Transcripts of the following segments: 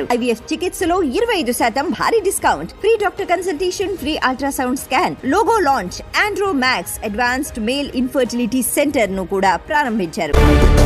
IVF చికిత్సలో ఇరవై ఐదు శాతం భారీ discount free doctor consultation free ultrasound scan logo launch Andro Max advanced male infertility centre ను కూడా ప్రారంభించారు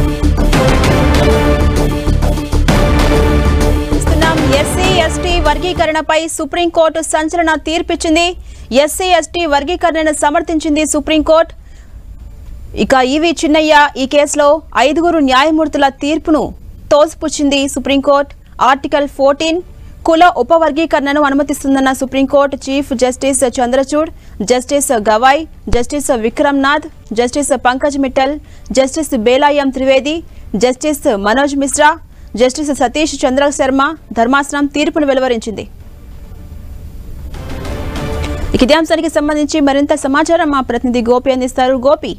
చూస్తున్నాం ఎస్సీ ఎస్టీ వర్గీకరణపై సుప్రీంకోర్టు సంచలన తీర్పిచ్చింది ఎస్సీ ఎస్టీ వర్గీకరణను సమర్థించింది సుప్రీంకోర్టు ఇక ఈవి చిన్నయ్య ఈ కేసులో ఐదుగురు న్యాయమూర్తుల తీర్పును తోసిపుచ్చింది సుప్రీంకోర్టు ఆర్టికల్ ఫోర్టీన్ కుల ఉపవర్గీకరణను అనుమతిస్తుందన్న supreme court chief justice Chandrachud justice Gavai justice Vikram Nath justice Pankaj Mittal justice బేలాయం త్రివేది జస్టిస్ మనోజ్ మిశ్రా జస్టిస్ సతీష్ చంద్ర శర్మ ధర్మాసనం తీర్పును వెలువరించింది ఇక ఇదే అంశానికి సంబంధించి మరింత సమాచారం మా ప్రతినిధి గోపి అందిస్తారు గోపి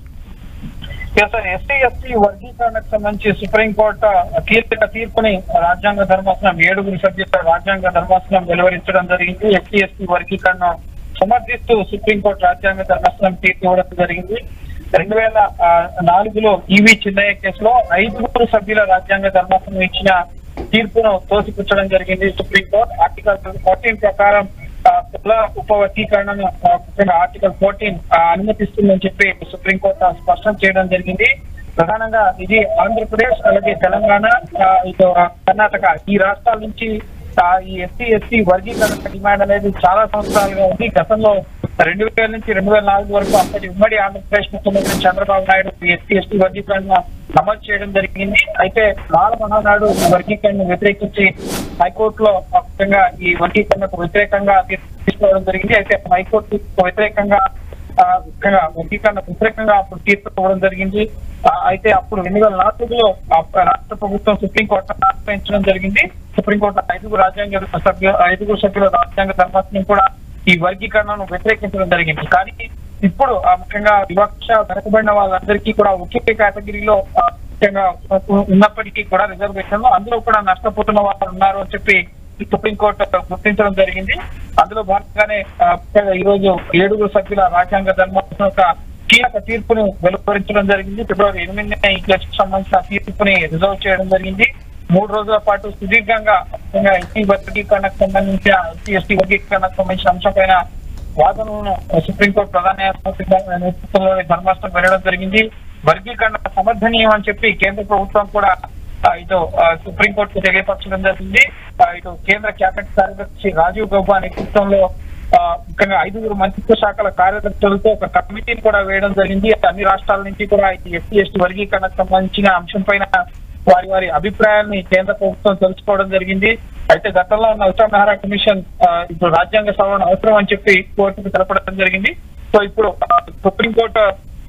సార్ ఎస్టీ ఎస్టీ వర్గీకరణకు సంబంధించి సుప్రీంకోర్టు కీలక తీర్పుని రాజ్యాంగ ధర్మాసనం ఏడుగురు సభ్యుల రాజ్యాంగ ధర్మాసనం వెలువరించడం జరిగింది ఎస్టీ ఎస్టీ వర్గీకరణ సమర్థిస్తూ సుప్రీంకోర్టు రాజ్యాంగ ధర్మాసనం తీర్పు ఇవ్వడం జరిగింది రెండు వేల ఆ, నాలుగులో ఈవీ చిన్నయ్య కేసులో ఐదుగురు సభ్యుల రాజ్యాంగ ధర్మాసనం ఇచ్చిన తీర్పును తోసిపుచ్చడం జరిగింది సుప్రీంకోర్టు ఆర్టికల్ ఫోర్టీన్ ప్రకారం ఆ, కుల ఉపవర్గీకరణను ఆ, ముఖ్యంగా ఆర్టికల్ ఫోర్టీన్ అనుమతిస్తుందని చెప్పి సుప్రీంకోర్టు స్పష్టం చేయడం జరిగింది ప్రధానంగా ఇది ఆంధ్రప్రదేశ్ అలాగే తెలంగాణ ఆ, ఇటు ఆ, కర్ణాటక ఈ రాష్ట్రాల నుంచి ఆ, ఈ ఎస్సీ ఎస్టీ వర్గీకరణ డిమాండ్ అనేది చాలా సంవత్సరాలుగా ఉంది గతంలో రెండు వేల నుంచి రెండు వేల నాలుగు వరకు అప్పటి ఉమ్మడి ఆంధ్రప్రదేశ్ ముఖ్యమంత్రి చంద్రబాబు నాయుడు ఈ ఎస్సీ ఎస్టీ వర్గీకరణ అమలు చేయడం జరిగింది అయితే లాల మహానాడు ఈ వర్గీకరణను వ్యతిరేకించి హైకోర్టులో ముఖ్యంగా ఈ వర్గీకరణకు వ్యతిరేకంగా తీర్పు తీసుకోవడం జరిగింది అయితే హైకోర్టు వ్యతిరేకంగా ఆ, ముఖ్యంగా వర్గీకరణ వ్యతిరేకంగా అప్పుడు తీర్పు ఇవ్వడం జరిగింది ఆ, అయితే అప్పుడు రెండు వేల నాలుగులో ఆ రాష్ట్ర ప్రభుత్వం సుప్రీంకోర్టు ఆశ్రయించడం జరిగింది సుప్రీంకోర్టు ఐదుగురు రాజ్యాంగ సభ్యులు ఐదుగురు సభ్యుల రాజ్యాంగ ధర్మాసనం కూడా ఈ వర్గీకరణను వ్యతిరేకించడం జరిగింది కానీ ఇప్పుడు ఆ, ముఖ్యంగా వివక్ష వెనకబడిన వాళ్ళందరికీ కూడా ఒకే కేటగిరీలో ఆ, ముఖ్యంగా ఉన్నప్పటికీ కూడా రిజర్వేషన్ లో అందులో కూడా నష్టపోతున్న వాళ్ళు ఉన్నారు అని చెప్పి ఈ సుప్రీంకోర్టు గుర్తించడం జరిగింది అందులో భాగంగానే ఆ, ముఖ్యంగా ఈ రోజు ఏడుగురు సభ్యుల రాజ్యాంగ ధర్మాసనం యొక్క కీలక తీర్పుని వెలువరించడం జరిగింది ఫిబ్రవరి ఎనిమిదిన ఈ కేసుకు సంబంధించిన తీర్పుని రిజర్వ్ చేయడం జరిగింది మూడు రోజుల పాటు సుదీర్ఘంగా ముఖ్యంగా ఎస్టీ వర్గీకరణకు సంబంధించిన ఎస్టీ ఎస్టీ వర్గీకరణకు సంబంధించిన అంశంపైన వాదనలను సుప్రీంకోర్టు ప్రధాన న్యాయమూర్తి నేతృత్వంలోని ధర్మాసనం వెళ్ళడం జరిగింది వర్గీకరణ సమర్థనీయం అని చెప్పి కేంద్ర ప్రభుత్వం కూడా ఆ, ఇటు ఆ, సుప్రీంకోర్టుకు తెలియపరచడం జరిగింది ఆ, ఇటు కేంద్ర క్యాబినెట్ కార్యదర్శి రాజీవ్ గౌబా నేతృత్వంలో ఆ, ముఖ్యంగా ఐదుగురు మంత్రిత్వ శాఖల కార్యదర్శులతో ఒక కమిటీని కూడా వేయడం జరిగింది అన్ని రాష్ట్రాల నుంచి కూడా ఈ ఎస్సీ ఎస్టీ వర్గీకరణకు సంబంధించిన అంశం పైన వారి వారి అభిప్రాయాన్ని కేంద్ర ప్రభుత్వం తెలుసుకోవడం జరిగింది అయితే గతంలో ఉన్న ఉత్తమ్ మెహ్రా కమిషన్ ఆ, ఇప్పుడు రాజ్యాంగ సవరణ అవసరం అని చెప్పి కోర్టుకు తెలపడం జరిగింది సో ఇప్పుడు ఆ, సుప్రీంకోర్టు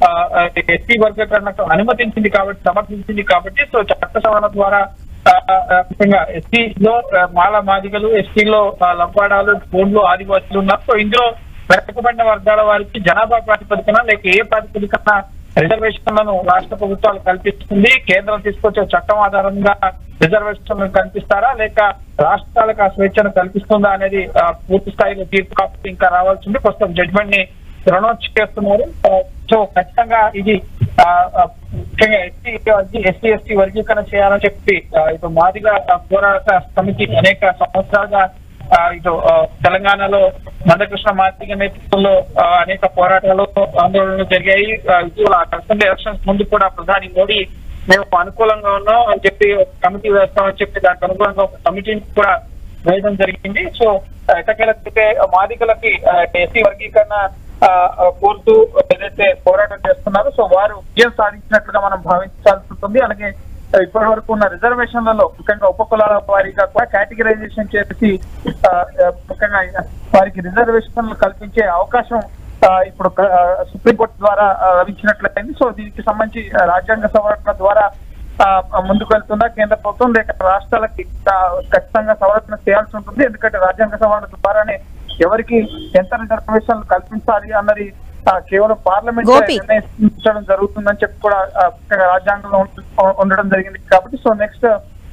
ఎస్సీ వర్గీకరణకు అనుమతించింది కాబట్టి సమర్థించింది కాబట్టి సో చట్ట సవరణ ద్వారా ఆ, ఆ, ముఖ్యంగా ఎస్సీలో మాల మాదిగలు ఎస్టీలో లంబాడాలు గోండ్లు ఆదివాసులు ఉన్నారు సో ఇందులో వెనకబడిన వర్గాల వారికి జనాభా ప్రాతిపదికన లేక ఏ ప్రాతిపదికన రిజర్వేషన్లను రాష్ట్ర ప్రభుత్వాలు కల్పిస్తుంది కేంద్రం తీసుకొచ్చే చట్టం ఆధారంగా రిజర్వేషన్లను కల్పిస్తారా లేక రాష్ట్రాలకు ఆ స్వేచ్ఛను కల్పిస్తుందా అనేది ఆ, పూర్తి స్థాయిలో తీర్పు కాకపోతే ఇంకా రావాల్సింది ప్రస్తుతం జడ్జిమెంట్ ని ప్రొనౌన్స్ చేస్తున్నారు ఆ, సో ఖచ్చితంగా ఇది ఆ, ఆ, ముఖ్యంగా ఎస్సీ ఎస్సీ ఎస్టీ వర్గీకరణ చేయాలని చెప్పి ఆ, ఇటు మాదిగా ఆ, పోరాట సమితి అనేక సంవత్సరాలుగా ఆ, ఇటు ఆ, తెలంగాణలో మందకృష్ణ మాదిగ నేతృత్వంలో ఆ, అనేక పోరాటాలు ఆందోళనలు జరిగాయి ఆ, ఇటీవల అసెంబ్లీ ఎలక్షన్స్ ముందు కూడా ప్రధాని మోడీ మేము అనుకూలంగా ఉన్నాం అని చెప్పి ఒక కమిటీ వేస్తామని చెప్పి దానికి అనుగుణంగా ఒక కమిటీని కూడా వేయడం జరిగింది సో ఎటకెలకైతే మాదికలకి ఎస్సీ వర్గీకరణ ఆ, ఆ, కోరుతూ ఏదైతే పోరాటం చేస్తున్నారో సో వారు విజయం సాధించినట్లుగా మనం భావించాల్సి ఉంటుంది అలాగే ఇప్పటి వరకు ఉన్న రిజర్వేషన్లలో ముఖ్యంగా ఉపకులాల వారీగా కూడా కేటగిరైజేషన్ చేసి ఆ, ఆ, ముఖ్యంగా వారికి రిజర్వేషన్లు కల్పించే అవకాశం ఆ, ఇప్పుడు క- ఆ, సుప్రీంకోర్టు ద్వారా ఆ, లభించినట్లయింది సో దీనికి సంబంధించి ఆ, రాజ్యాంగ సవరణ ద్వారా ఆ, ముందుకు వెళ్తుందా కేంద్ర ప్రభుత్వం లేక రాష్ట్రాలకి ఆ, ఖచ్చితంగా సవరణ చేయాల్సి ఉంటుంది ఎందుకంటే రాజ్యాంగ సవరణ ద్వారానే ఎవరికి ఎంత రిజర్వేషన్లు కల్పించాలి అన్నది ఆ, కేవలం పార్లమెంట్ గోపి. నిర్ణయించడం జరుగుతుందని చెప్పి కూడా ఆ, ముఖ్యంగా రాజ్యాంగంలో ఉండ- ఉండడం జరిగింది కాబట్టి సో నెక్స్ట్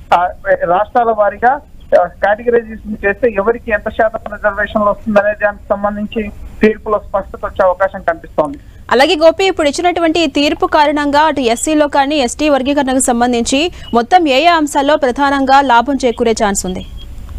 రాష్ట్రాల వారీగా కేటగిరైజేషన్ చేస్తే ఎవరికి ఎంత శాతం రిజర్వేషన్లు వస్తుంది అనే దానికి సంబంధించి తీర్పులో స్పష్టత వచ్చే అవకాశం కనిపిస్తోంది అలాగే గోపి ఇప్పుడు ఇచ్చినటువంటి ఈ తీర్పు కారణంగా అటు ఎస్సీలో కానీ ఎస్టీ వర్గీకరణకు సంబంధించి మొత్తం ఏ ఏ అంశాల్లో ప్రధానంగా లాభం చేకూరే ఛాన్స్ ఉంది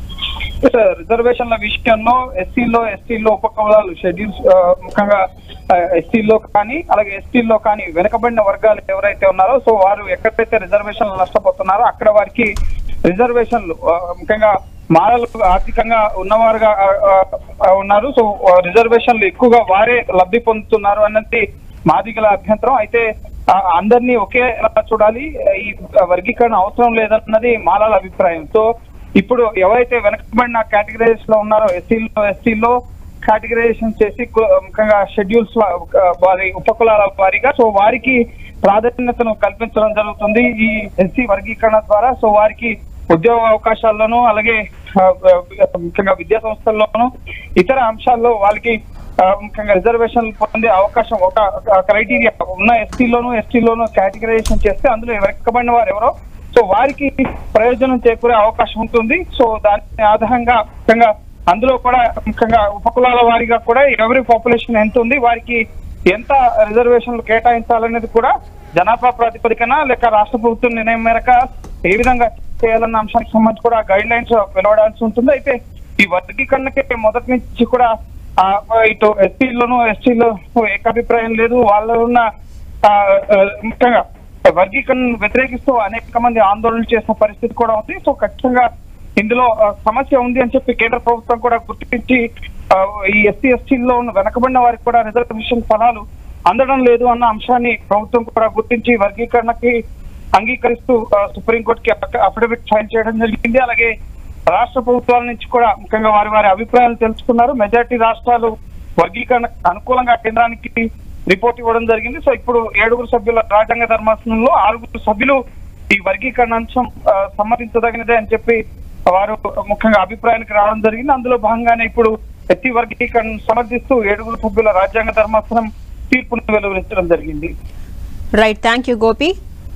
రిజర్వేషన్ల విషయంలో ఎస్సీలో ఎస్టీలో ఉపకులాలు షెడ్యూల్స్ ముఖ్యంగా ఎస్సీలో కానీ అలాగే ఎస్టీలో కానీ వెనుకబడిన వర్గాలు ఎవరైతే ఉన్నారో సో వారు ఎక్కడైతే రిజర్వేషన్లు నష్టపోతున్నారో అక్కడ వారికి రిజర్వేషన్లు ఆ, ముఖ్యంగా మాలలు ఆర్థికంగా ఉన్నవారుగా ఆ, ఆ, ఉన్నారు సో ఆ, రిజర్వేషన్లు ఎక్కువగా వారే లబ్ధి పొందుతున్నారు అన్నది మాదిగల అభ్యంతరం అయితే ఆ, అందరినీ ఒకేలా చూడాలి ఈ వర్గీకరణ అవసరం లేదన్నది మాలల అభిప్రాయం సో ఇప్పుడు ఎవరైతే వెనకబడిన కేటగిరీస్ లో ఉన్నారో ఎస్సీలో ఎస్టీలో కేటగిరైజేషన్ చేసి కు- ముఖ్యంగా షెడ్యూల్స్ వారి ఉపకులాల వారిగా సో వారికి ప్రాధాన్యతను కల్పించడం జరుగుతుంది ఈ ఎస్సీ వర్గీకరణ ద్వారా సో వారికి ఉద్యోగ అవకాశాల్లోనూ అలాగే ఆ, ఆ, ముఖ్యంగా విద్యా సంస్థల్లోనూ ఇతర అంశాల్లో వాళ్ళకి ఆ, ముఖ్యంగా రిజర్వేషన్ పొందే అవకాశం ఒక క్రైటీరియా ఉన్న ఎస్టీలోను ఎస్టీలోను కేటగిరైజేషన్ చేస్తే అందులో వెనకబడిన వారు ఎవరో సో వారికి ప్రయోజనం చేకూరే అవకాశం ఉంటుంది సో దాని ఆధారంగా ముఖ్యంగా అందులో కూడా ముఖ్యంగా ఉపకులాల వారిగా కూడా ఎవరి పాపులేషన్ ఎంత ఉంది వారికి ఎంత రిజర్వేషన్లు కేటాయించాలనేది కూడా జనాభా ప్రాతిపదికన లేక రాష్ట్ర ప్రభుత్వం నిర్ణయం మేరకు ఏ విధంగా చేయాలన్న అంశానికి సంబంధించి కూడా గైడ్ లైన్స్ వెలువడాల్సి ఉంటుంది అయితే ఈ వర్గీకరణకి మొదటి నుంచి కూడా ఆ, ఇటు ఎస్టీలోను ఎస్టీలో ఏకాభిప్రాయం లేదు వాళ్ళ ఉన్న ఆ, ఆ, ముఖ్యంగా వర్గీకరణను వ్యతిరేకిస్తూ అనేక మంది ఆందోళనలు చేసిన పరిస్థితి కూడా ఉంది సో ఖచ్చితంగా ఇందులో ఆ, సమస్య ఉంది అని చెప్పి కేంద్ర ప్రభుత్వం కూడా గుర్తించి ఆ, ఈ ఎస్సీ ఎస్టీల్లో ఉన్న వెనకబడిన వారికి కూడా రిజర్వేషన్ ఫలాలు అందడం లేదు అన్న అంశాన్ని ప్రభుత్వం కూడా గుర్తించి వర్గీకరణకి అంగీకరిస్తూ ఆ, సుప్రీంకోర్టుకి అఫ- అఫిడవిట్ ఫైల్ చేయడం జరిగింది అలాగే రాష్ట్ర ప్రభుత్వాల నుంచి కూడా ముఖ్యంగా వారి వారి అభిప్రాయాలు తెలుసుకున్నారు మెజారిటీ రాష్ట్రాలు వర్గీకరణ అనుకూలంగా కేంద్రానికి రిపోర్ట్ ఇవ్వడం జరిగింది సో ఇప్పుడు ఏడుగురు సభ్యుల రాజ్యాంగ ధర్మాసనంలో ఆరుగురు సభ్యులు ఈ వర్గీకరణ అంశం ఆ, సమ్మతించదగినదే అని చెప్పి వారు ముఖ్యంగా అభిప్రాయానికి రావడం జరిగింది అందులో భాగంగానే ఇప్పుడు ఎత్తి వర్గీకరణ సమర్థిస్తూ ఏడుగురు సభ్యుల రాజ్యాంగ ధర్మాసనం తీర్పును వెలువరించడం జరిగింది right thank you Gopi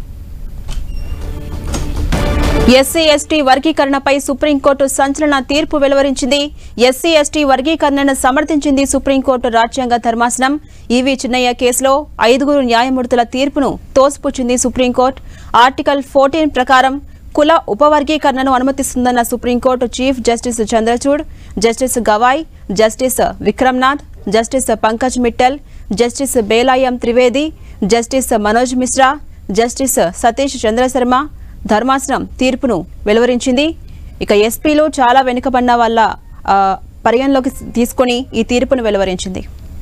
SC ST వర్గీకరణపై సుప్రీంకోర్టు సంచలన తీర్పు వెలువరించింది ఎస్సీ ఎస్టీ వర్గీకరణను సమర్థించింది సుప్రీంకోర్టు రాజ్యాంగ ధర్మాసనం ఈవీ చిన్నయ్య కేసులో ఐదుగురు న్యాయమూర్తుల తీర్పును తోసిపుచ్చింది సుప్రీంకోర్టు ఆర్టికల్ ఫోర్టీన్ ప్రకారం కుల ఉపవర్గీకరణను అనుమతిస్తుందన్న supreme court chief justice Chandrachud justice Gavai justice Vikram Nath justice Pankaj Mittal justice బేలాయం త్రివేది జస్టిస్ మనోజ్ మిశ్రా జస్టిస్ సతీష్ చంద్రశర్మ ధర్మాసనం తీర్పును వెలువరించింది ఇక ఎస్పీలు చాలా వెనుకబడిన వాళ్ళ ఆ, పరిగణలోకి తీసుకొని ఈ తీర్పును వెలువరించింది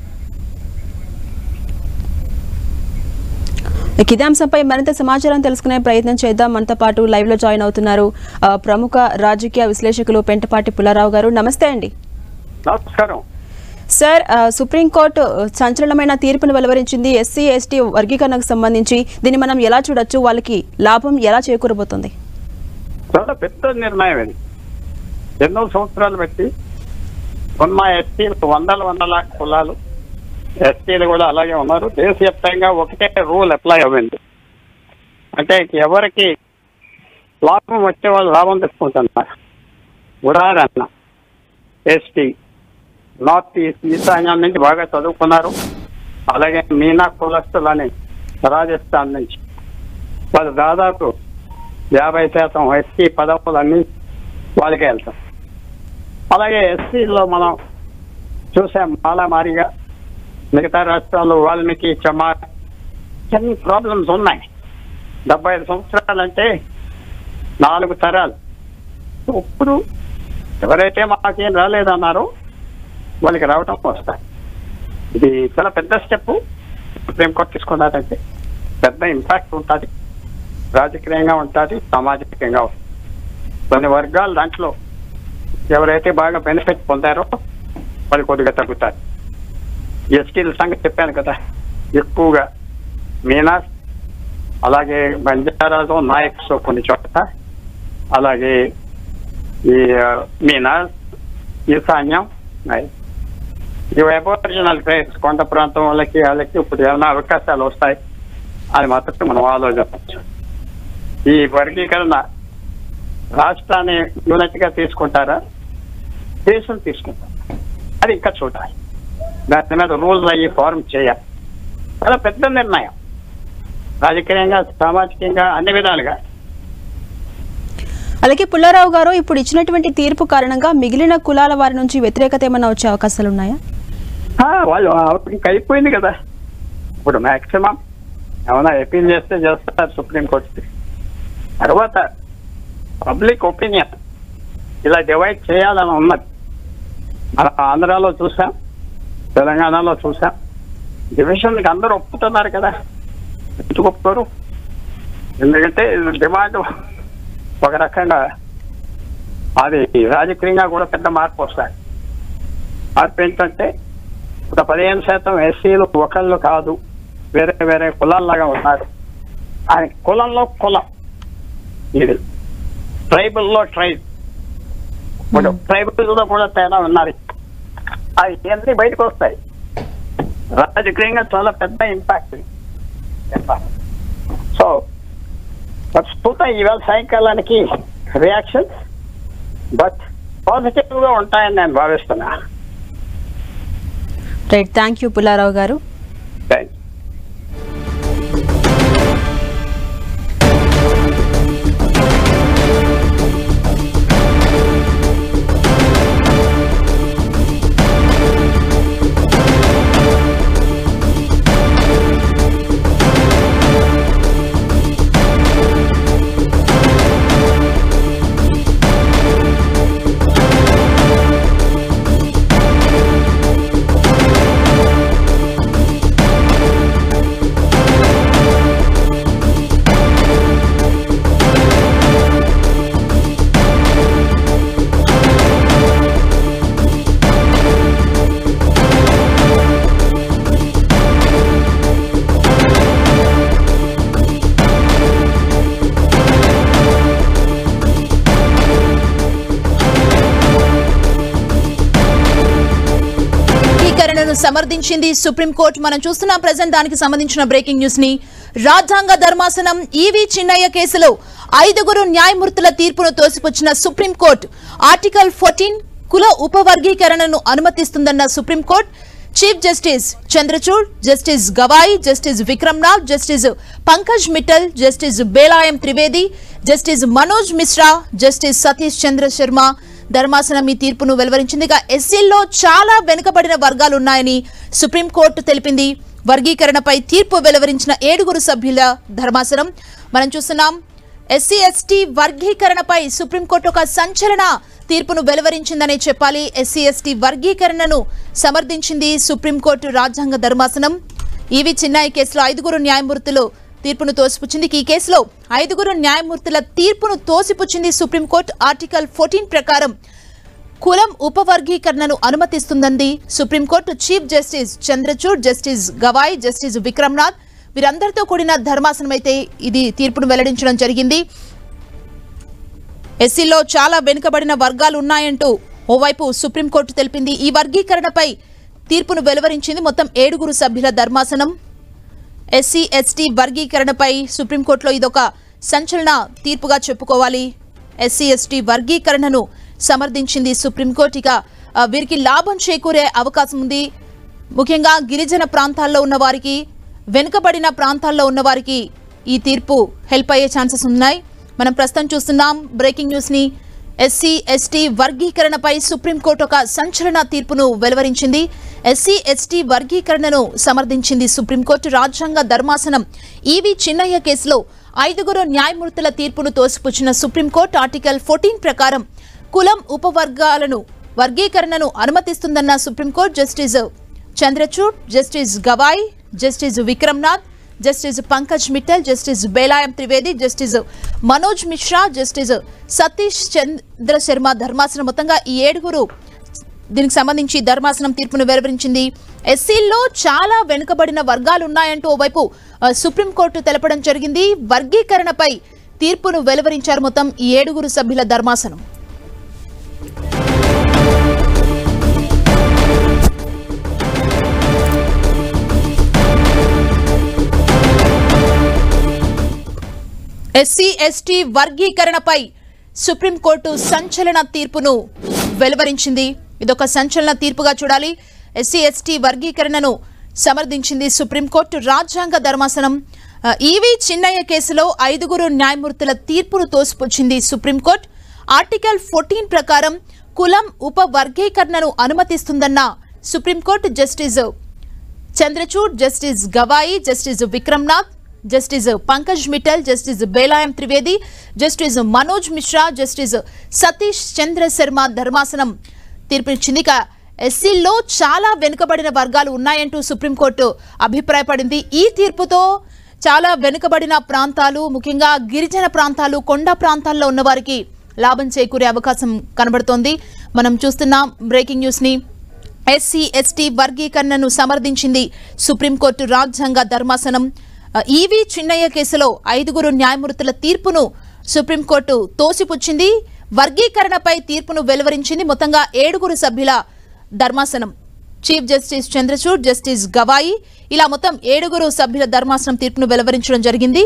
ఇక ఇదే అంశంపై మరింత సమాచారం తెలుసుకునే ప్రయత్నం చేద్దాం మనతో పాటు లైవ్ లో జాయిన్ అవుతున్నారు ఆ, ప్రముఖ రాజకీయ విశ్లేషకులు పెంటపాటి పుల్లారావు గారు నమస్తే అండి నమస్కారం సార్ ఆ, సుప్రీంకోర్టు సంచలనమైన తీర్పును వెలువరించింది ఎస్సీ ఎస్టీ వర్గీకరణకు సంబంధించి దీన్ని మనం ఎలా చూడొచ్చు వాళ్ళకి లాభం ఎలా చేకూరబోతుంది చాలా పెద్ద నిర్ణయం ఇది ఎన్నో సంవత్సరాలు బట్టి ఉన్న ఎస్టీలు వందల వందల కులాలు ఎస్టీలు కూడా అలాగే ఉన్నారు దేశవ్యాప్తంగా ఒకటే రూల్ అప్లై అవ్వింది అంటే ఎవరికి లాభం వచ్చే వాళ్ళు లాభం తెచ్చుకుంటున్నారు ఉదాహరణ ఎస్టీ నార్త్ ఈస్ట్ ఈశాన్యం నుంచి బాగా చదువుకున్నారు అలాగే మీనా కులస్తులని రాజస్థాన్ నుంచి వాళ్ళు దాదాపు యాభై శాతం ఎస్సీ పదవులన్నీ వాళ్ళకే వెళ్తాం అలాగే ఎస్సీలో మనం చూసాం మాలామారిగా మిగతా రాష్ట్రాల్లో వాల్మీకి చమార్ కొన్ని ప్రాబ్లమ్స్ ఉన్నాయి డెబ్బై ఐదు సంవత్సరాలంటే నాలుగు తరాలు ఇప్పుడు ఎవరైతే మాకేం రాలేదన్నారో వాళ్ళకి రావటం వస్తాయి ఇది చాలా పెద్ద స్టెప్ సుప్రీంకోర్టు తీసుకున్నారంటే పెద్ద ఇంపాక్ట్ ఉంటుంది రాజకీయంగా ఉంటుంది సామాజికంగా ఉంటుంది కొన్ని వర్గాలు దాంట్లో ఎవరైతే బాగా బెనిఫిట్ పొందారో వాళ్ళు కొద్దిగా తగ్గుతారు ఎస్టీల సంగతి చెప్పాను కదా ఎక్కువగా మీనాస్ అలాగే బంజారాలో నాయక్స్ కొన్ని చోట్ల అలాగే ఈ ఆ, మీనాస్ ఈశాన్యం నాయక్ ఇవి అబోరిజినల్ ట్రైబ్స్ కొండ ప్రాంతం వాళ్ళకి వాళ్ళకి ఇప్పుడు ఏమైనా అవకాశాలు వస్తాయి అది మాత్రం మనం ఆలోచించవచ్చు ఈ వర్గీకరణ రాష్ట్రాన్ని యూనిట్ గా తీసుకుంటారా దేశం తీసుకుంటారా అది ఇంకా చూడాలి దాని మీద రూల్స్ అయ్యి ఫార్మ్ చేయాలి చాలా పెద్ద నిర్ణయం రాజకీయంగా సామాజికంగా అన్ని విధాలుగా అలాగే పుల్లారావు గారు ఇప్పుడు ఇచ్చినటువంటి తీర్పు కారణంగా మిగిలిన కులాల వారి నుంచి వ్యతిరేకత ఏమైనా వచ్చే అవకాశాలు ఉన్నాయా ఆ, వాళ్ళు ఇంక అయిపోయింది కదా ఇప్పుడు మాక్సిమం ఏమైనా అపీల్ చేస్తే చేస్తారు సుప్రీంకోర్టుకి తర్వాత పబ్లిక్ ఒపీనియన్ ఇలా డివైడ్ చేయాలని ఉన్నది మన ఆంధ్రాలో చూసాం తెలంగాణలో చూసాం డివిజన్కి అందరూ ఒప్పుతున్నారు కదా ఎందుకు ఒప్పుకోరు ఎందుకంటే డిమాండ్ ఒక రకంగా అది రాజకీయంగా కూడా పెద్ద మార్పు వస్తాయి మార్పు ఏంటంటే ఒక పదిహేను శాతం ఎస్సీలు ఒకళ్ళు కాదు వేరే వేరే కులాల్లాగా ఉన్నారు ఆ కులంలో కులం ఇది ట్రైబుల్లో ట్రైబ్ ఇప్పుడు ట్రైబుల్లో కూడా తేడా ఉన్నారు అవి ఇవన్నీ బయటకు వస్తాయి రాజకీయంగా చాలా పెద్ద ఇంపాక్ట్ సో ప్రస్తుతం ఈవేళ సాయంకాలానికి రియాక్షన్ బట్ పాజిటివ్ గా ఉంటాయని నేను భావిస్తున్నా రైట్ థ్యాంక్ యూ పుల్లారావు గారు థ్యాంక్ వర్గీకరణను సమర్థించింది సుప్రీంకోర్టు మనం చూస్తున్నాం ప్రజెంట్ దానికి సంబంధించిన బ్రేకింగ్ న్యూస్ ని రాజ్యాంగ ధర్మాసనం ఈవీ చిన్నయ్య కేసులో ఐదుగురు న్యాయమూర్తుల తీర్పును తోసిపుచ్చిన సుప్రీంకోర్టు ఆర్టికల్ ఫోర్టీన్ కుల ఉపవర్గీకరణను అనుమతిస్తుందన్న supreme court chief justice Chandrachud justice Gavai justice Vikram Nath justice Pankaj Mittal justice బేలాయం త్రివేది జస్టిస్ మనోజ్ మిశ్రా జస్టిస్ సతీష్ చంద్ర శర్మ ధర్మాసనం ఈ తీర్పును వెలువరించింది ఇక ఎస్సీల్లో చాలా వెనుకబడిన వర్గాలు ఉన్నాయని సుప్రీంకోర్టు తెలిపింది వర్గీకరణపై తీర్పు వెలువరించిన ఏడుగురు సభ్యుల ధర్మాసనం మనం చూస్తున్నాం ఎస్సీ ఎస్టీ వర్గీకరణపై సుప్రీంకోర్టు ఒక సంచలన తీర్పును వెలువరించిందనే చెప్పాలి ఎస్సీ ఎస్టీ వర్గీకరణను సమర్థించింది సుప్రీంకోర్టు రాజ్యాంగ ధర్మాసనం ఈవి చిన్నాయి కేసులో ఐదుగురు న్యాయమూర్తులు తీర్పును తోసిపుచ్చింది ఈ కేసులో ఐదుగురు న్యాయమూర్తుల తీర్పును తోసిపుచ్చింది సుప్రీంకోర్టు ఆర్టికల్ ఫోర్టీన్ ప్రకారం కులం ఉపవర్గీకరణను అనుమతిస్తుందంది supreme court chief justice Chandrachud justice Gavai justice Vikram Nath వీరందరితో కూడిన ధర్మాసనం అయితే ఇది తీర్పును వెల్లడించడం జరిగింది ఎస్సీలో చాలా వెనుకబడిన వర్గాలు ఉన్నాయంటూ ఓవైపు సుప్రీంకోర్టు తెలిపింది ఈ వర్గీకరణపై తీర్పును వెలువరించింది మొత్తం ఏడుగురు సభ్యుల ధర్మాసనం ఎస్సీ ఎస్టీ వర్గీకరణపై సుప్రీంకోర్టులో ఇదొక సంచలన తీర్పుగా చెప్పుకోవాలి ఎస్సీ ఎస్టీ వర్గీకరణను సమర్థించింది సుప్రీంకోర్టు ఇక ఆ, వీరికి లాభం చేకూరే అవకాశం ఉంది ముఖ్యంగా గిరిజన ప్రాంతాల్లో ఉన్న వారికి వెనుకబడిన ప్రాంతాల్లో ఉన్న వారికి ఈ తీర్పు హెల్ప్ అయ్యే ఛాన్సెస్ ఉన్నాయి మనం ప్రస్తుతం చూస్తున్నాం బ్రేకింగ్ న్యూస్ ని ఎస్సీ ఎస్టీ వర్గీకరణపై సుప్రీంకోర్టు ఒక సంచలన తీర్పును వెలువరించింది ఎస్సీ ఎస్టీ వర్గీకరణను సమర్థించింది సుప్రీంకోర్టు రాజ్యాంగ ధర్మాసనం ఈవి చిన్నయ్య కేసులో ఐదుగురు న్యాయమూర్తుల తీర్పును తోసిపుచ్చిన సుప్రీంకోర్టు ఆర్టికల్ ఫోర్టీన్ ప్రకారం కులం ఉపవర్గాలను వర్గీకరణను అనుమతిస్తుందన్న supreme court justice Chandrachud justice Gavai justice Vikram Nath justice Pankaj Mittal justice బేలాయం త్రివేది జస్టిస్ మనోజ్ మిశ్రా జస్టిస్ సతీష్ చంద్ర శర్మ ధర్మాసనం మొత్తంగా ఈ ఏడుగురు దీనికి సంబంధించి ధర్మాసనం తీర్పును వెలువరించింది ఎస్సీల్లో చాలా వెనుకబడిన వర్గాలు ఉన్నాయంటూ ఓవైపు ఆ, సుప్రీంకోర్టు తెలపడం జరిగింది వర్గీకరణపై తీర్పును వెలువరించారు మొత్తం ఈ ఏడుగురు సభ్యుల ధర్మాసనం ఎస్సీ ఎస్టీ వర్గీకరణపై సుప్రీంకోర్టు సంచలన తీర్పును వెలువరించింది ఇదొక సంచలన తీర్పుగా చూడాలి ఎస్సీ ఎస్టీ వర్గీకరణను సమర్థించింది సుప్రీంకోర్టు రాజ్యాంగ ధర్మాసనం ఈవీ చిన్నయ్య కేసులో ఐదుగురు న్యాయమూర్తుల తీర్పును తోసిపుచ్చింది సుప్రీంకోర్టు ఆర్టికల్ ఫోర్టీన్ ప్రకారం కులం ఉప వర్గీకరణను అనుమతిస్తుందన్న supreme court justice Chandrachud justice Gavai justice Vikram Nath justice Pankaj Mittal justice బేలాయం త్రివేది జస్టిస్ మనోజ్ మిశ్రా జస్టిస్ సతీష్ చంద్ర శర్మ ధర్మాసనం తీర్పునిచ్చింది ఇక ఎస్సీల్లో చాలా వెనుకబడిన వర్గాలు ఉన్నాయంటూ సుప్రీంకోర్టు అభిప్రాయపడింది ఈ తీర్పుతో చాలా వెనుకబడిన ప్రాంతాలు ముఖ్యంగా గిరిజన ప్రాంతాలు కొండ ప్రాంతాల్లో ఉన్న వారికి లాభం చేకూరే అవకాశం కనబడుతోంది మనం చూస్తున్నాం బ్రేకింగ్ న్యూస్ ని ఎస్సీ ఎస్టీ వర్గీకరణను సమర్థించింది సుప్రీంకోర్టు రాజ్యాంగ ధర్మాసనం ఆ, ఈవీ చిన్నయ్య కేసులో ఐదుగురు న్యాయమూర్తుల తీర్పును సుప్రీంకోర్టు తోసిపుచ్చింది వర్గీకరణపై తీర్పును వెలువరించింది మొత్తంగా ఏడుగురు సభ్యుల ధర్మాసనం chief justice Chandrachud justice Gavai ఇలా మొత్తం ఏడుగురు సభ్యుల ధర్మాసనం తీర్పును వెలువరించడం జరిగింది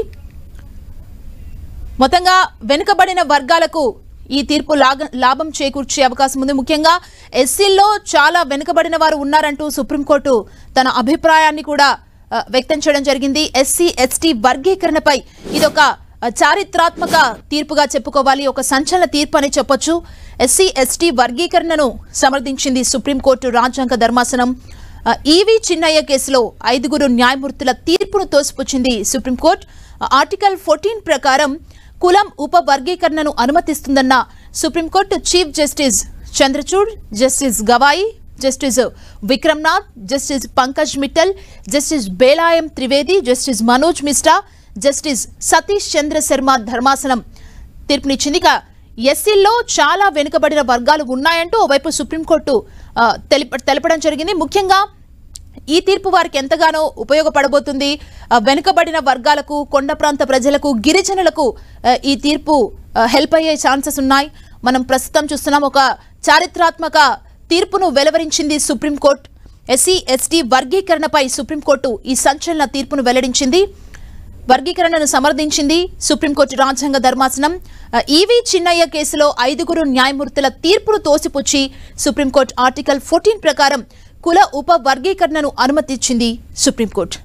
మొత్తంగా వెనుకబడిన వర్గాలకు ఈ తీర్పు లాగ- లాభం చేకూర్చే అవకాశం ఉంది ముఖ్యంగా ఎస్సీల్లో చాలా వెనుకబడిన వారు ఉన్నారంటూ సుప్రీంకోర్టు తన అభిప్రాయాన్ని కూడా ఆ, వ్యక్తం చేయడం జరిగింది ఎస్సీ ఎస్టీ వర్గీకరణపై ఇదొక ఆ, చారిత్రాత్మక తీర్పుగా చెప్పుకోవాలి ఒక సంచలన తీర్పు అని చెప్పొచ్చు ఎస్సీ ఎస్టీ వర్గీకరణను సమర్థించింది సుప్రీంకోర్టు రాజ్యాంగ ధర్మాసనం ఆ, ఈవీ చిన్నయ్య కేసులో ఐదుగురు న్యాయమూర్తుల తీర్పును తోసిపుచ్చింది సుప్రీంకోర్టు ఆ, ఆర్టికల్ ఫోర్టీన్ ప్రకారం కులం ఉప వర్గీకరణను అనుమతిస్తుందన్న supreme court chief justice Chandrachud justice Gavai justice Vikram Nath justice Pankaj Mittal justice బేలాయం త్రివేది జస్టిస్ మనోజ్ మిశ్రా జస్టిస్ సతీష్ చంద్ర శర్మ ధర్మాసనం తీర్పునిచ్చింది ఇక ఎస్సీల్లో చాలా వెనుకబడిన వర్గాలు ఉన్నాయంటూ ఓవైపు సుప్రీంకోర్టు ఆ, తెలిప తెలపడం జరిగింది ముఖ్యంగా ఈ తీర్పు వారికి ఎంతగానో ఉపయోగపడబోతుంది ఆ, వెనుకబడిన వర్గాలకు కొండ ప్రాంత ప్రజలకు గిరిజనులకు ఆ, ఈ తీర్పు ఆ, హెల్ప్ అయ్యే ఛాన్సెస్ ఉన్నాయి మనం ప్రస్తుతం చూస్తున్నాం ఒక చారిత్రాత్మక తీర్పును వెలువరించింది సుప్రీంకోర్టు ఎస్సీ ఎస్టీ వర్గీకరణపై సుప్రీంకోర్టు ఈ సంచలన తీర్పును వెల్లడించింది వర్గీకరణను సమర్థించింది సుప్రీంకోర్టు రాజ్యాంగ ధర్మాసనం ఆ, ఈవీ చిన్నయ్య కేసులో ఐదుగురు న్యాయమూర్తుల తీర్పును తోసిపుచ్చి సుప్రీంకోర్టు ఆర్టికల్ ఫోర్టీన్ ప్రకారం కుల ఉప వర్గీకరణను అనుమతించింది సుప్రీంకోర్టు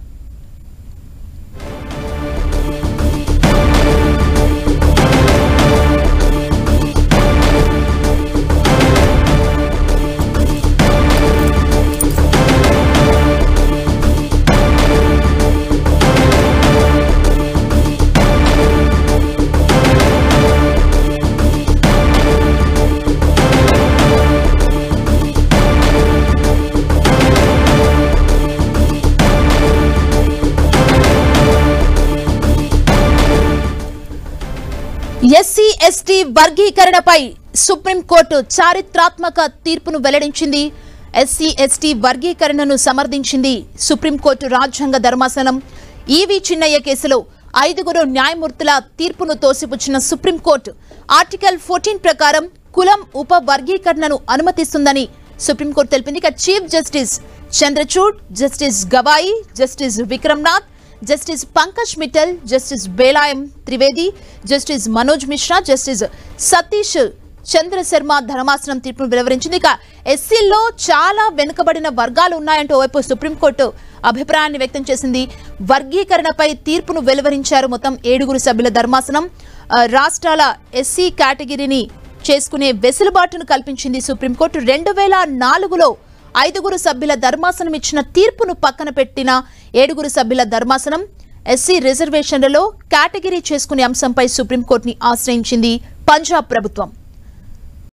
ఎస్సీ ఎస్టీ వర్గీకరణపై సుప్రీంకోర్టు చారిత్రాత్మక తీర్పును వెల్లడించింది ఎస్సీ ఎస్టీ వర్గీకరణను సమర్థించింది సుప్రీంకోర్టు రాజ్యాంగ ధర్మాసనం ఈవీ చిన్నయ్య కేసులో ఐదుగురు న్యాయమూర్తుల తీర్పును తోసిపుచ్చిన సుప్రీంకోర్టు ఆర్టికల్ ఫోర్టీన్ ప్రకారం కులం ఉప వర్గీకరణను అనుమతిస్తుందని సుప్రీంకోర్టు తెలిపింది ఇక chief justice Chandrachud justice Gavai justice Vikram Nath justice Pankaj Mittal justice బేలాయం త్రివేది జస్టిస్ మనోజ్ మిశ్రా జస్టిస్ సతీష్ చంద్ర శర్మ ధర్మాసనం తీర్పును వెలువరించింది ఇక ఎస్సీల్లో చాలా వెనుకబడిన వర్గాలు ఉన్నాయంటూ ఓవైపు సుప్రీంకోర్టు అభిప్రాయాన్ని వ్యక్తం చేసింది వర్గీకరణపై తీర్పును వెలువరించారు మొత్తం ఏడుగురు సభ్యుల ధర్మాసనం ఆ, రాష్ట్రాల ఎస్సీ కేటగిరీని చేసుకునే వెసులుబాటును కల్పించింది సుప్రీంకోర్టు రెండు వేల నాలుగులో ఐదుగురు సభ్యుల ధర్మాసనం ఇచ్చిన తీర్పును పక్కన పెట్టిన ఏడుగురు సభ్యుల ధర్మాసనం ఎస్సీ రిజర్వేషన్లలో కేటగిరీ చేసుకునే అంశంపై సుప్రీంకోర్టుని ఆశ్రయించింది పంజాబ్ ప్రభుత్వం